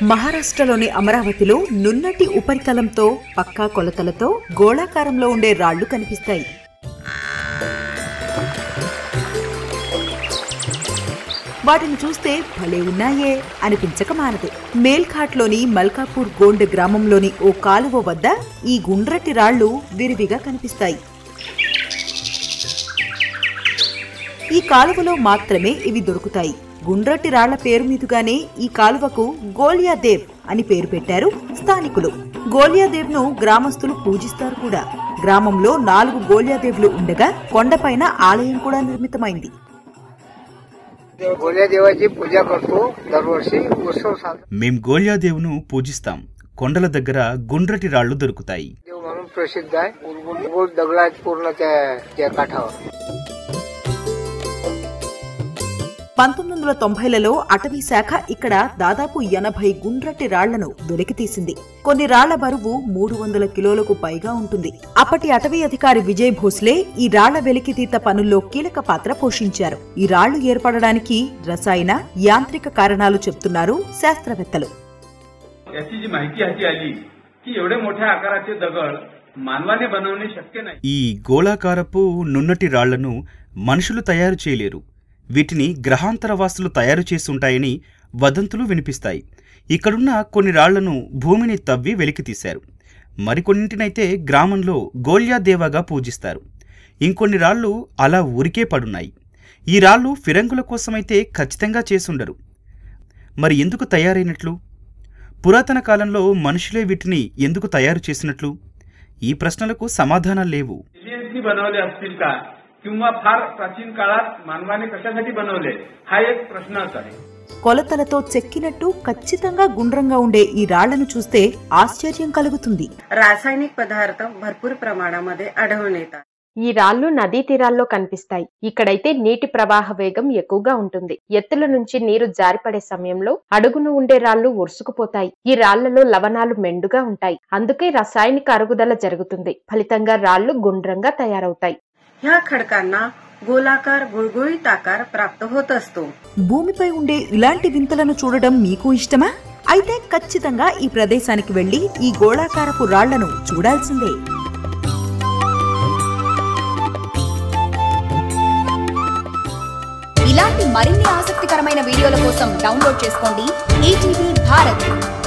మహారాష్ట్రలోని అమరావతిలో నున్నటి ఉపరితలంతో పక్కా కొలతలతో గోళాకారంలో ఉండే రాళ్లు కనిపిస్తాయి వాటిని చూస్తే భలే ఉన్నాయే అనిపించక మానదు మేల్ఘాట్లోని మల్కాపూర్ గోండ్ గ్రామంలోని ఓ కాలువ వద్ద ఈ గుండ్రటి రాళ్లు విరివిగా కనిపిస్తాయి ఈ కాలువలో మాత్రమే ఇవి దొరుకుతాయి గుండ్రటి రాళ్ల పేరు మీదుగానే ఈ కాలువకు గోలియాదేవ్ అని పేరు పెట్టారు స్థానికులు గోలియాదేవ్ ను గ్రామస్తులు పూజిస్తారు కూడా గ్రామంలో నాలుగు గోలియాదేవ్లు ఉండగా కొండపైన ఆలయం కూడా నిర్మితమైంది भोल्या देवाची पूजा करतो दरवर्षी उत्सव साजरा మేం గోల్యాదేవును పూజిస్తాం కొండల దగ్గర గుండ్రటి రాళ్లు దొరుకుతాయి देव म्हणून प्रसिद्ध आहे गोल गोल दगड आहेत पूर्ण त्या त्या काठावर పంతొమ్మిది వందల తొంభైలలో అటవీ శాఖ ఇక్కడ దాదాపు ఎనభై గుండ్రటి రాళ్లను వెలికితీసింది కొన్ని రాళ్ల బరువు మూడు వందల కిలోలకు పైగా ఉంటుంది అప్పటి అటవీ అధికారి విజయ్ భోస్లే ఈ రాళ్ల వెలికితీత పనుల్లో కీలక పాత్ర పోషించారు ఈ రాళ్లు ఏర్పడడానికి రసాయన యాంత్రిక కారణాలు చెప్తున్నారు శాస్త్రవేత్తలు याची जी माहिती हाती आली की एवढे मोठ्या आकाराचे दगड मानवाने बनवणे शक्य नाही ఈ గోళాకారపు నున్నటి రాళ్లను మనుషులు తయారు చేయలేరు వీటిని గ్రహాంతరవాసులు తయారు చేసి ఉంటాయని వదంతులు వినిపిస్తాయి ఇక్కడున్న కొన్ని రాళ్లను భూమిని తవ్వి వెలికితీశారు మరికొన్నింటినైతే గ్రామంలో గోల్యాదేవగా పూజిస్తారు ఇంకొన్ని రాళ్ళు అలా ఊరికే పడున్నాయి ఈ రాళ్ళు ఫిరంగుల కోసమైతే ఖచ్చితంగా చేసుండరు మరి ఎందుకు తయారైనట్లు పురాతన కాలంలో మనుషులే వీటిని ఎందుకు తయారు చేసినట్లు ఈ ప్రశ్నలకు సమాధానాలు లేవు एलियन्सनी बनवले असतील का किंवा फार प्राचीन काळात मानवाने कशासाठी बनवले हा एक प्रश्नच आहे కొలతలతో చెక్కినట్టు ఖచ్చితంగా గుండ్రంగా ఉండే ఈ రాళ్లను చూస్తే ఆశ్చర్యం కలుగుతుంది रासायनिक पदार्थ भरपूर प्रमाणामध्ये आढळून येतात ఈ రాళ్లు నదీ తీరాల్లో కనిపిస్తాయి ఇక్కడైతే నీటి ప్రవాహ వేగం ఎక్కువగా ఉంటుంది ఎత్తుల నుంచి నీరు జారిపడే సమయంలో అడుగున ఉండే రాళ్లు ఒరుసుకుపోతాయి ఈ రాళ్లలో లవణాలు మెండుగా ఉంటాయి అందుకే రసాయనిక అరుగుదల జరుగుతుంది ఫలితంగా రాళ్లు గుండ్రంగా తయారవుతాయి ह्या खडकांना गोलाकार गुळगुळीत आकार प्राप्त होत असतो భూమిపై ఉండే ఇలాంటి వింతలను చూడడం మీకు ఇష్టమా అయితే ఖచ్చితంగా ఈ ప్రదేశానికి వెళ్లి ఈ గోళాకారపు రాళ్లను చూడాల్సిందే ఇలాంటి మరిన్ని ఆసక్తికరమైన వీడియోల కోసం డౌన్లోడ్ చేసుకోండి ఈటీవీ భారత్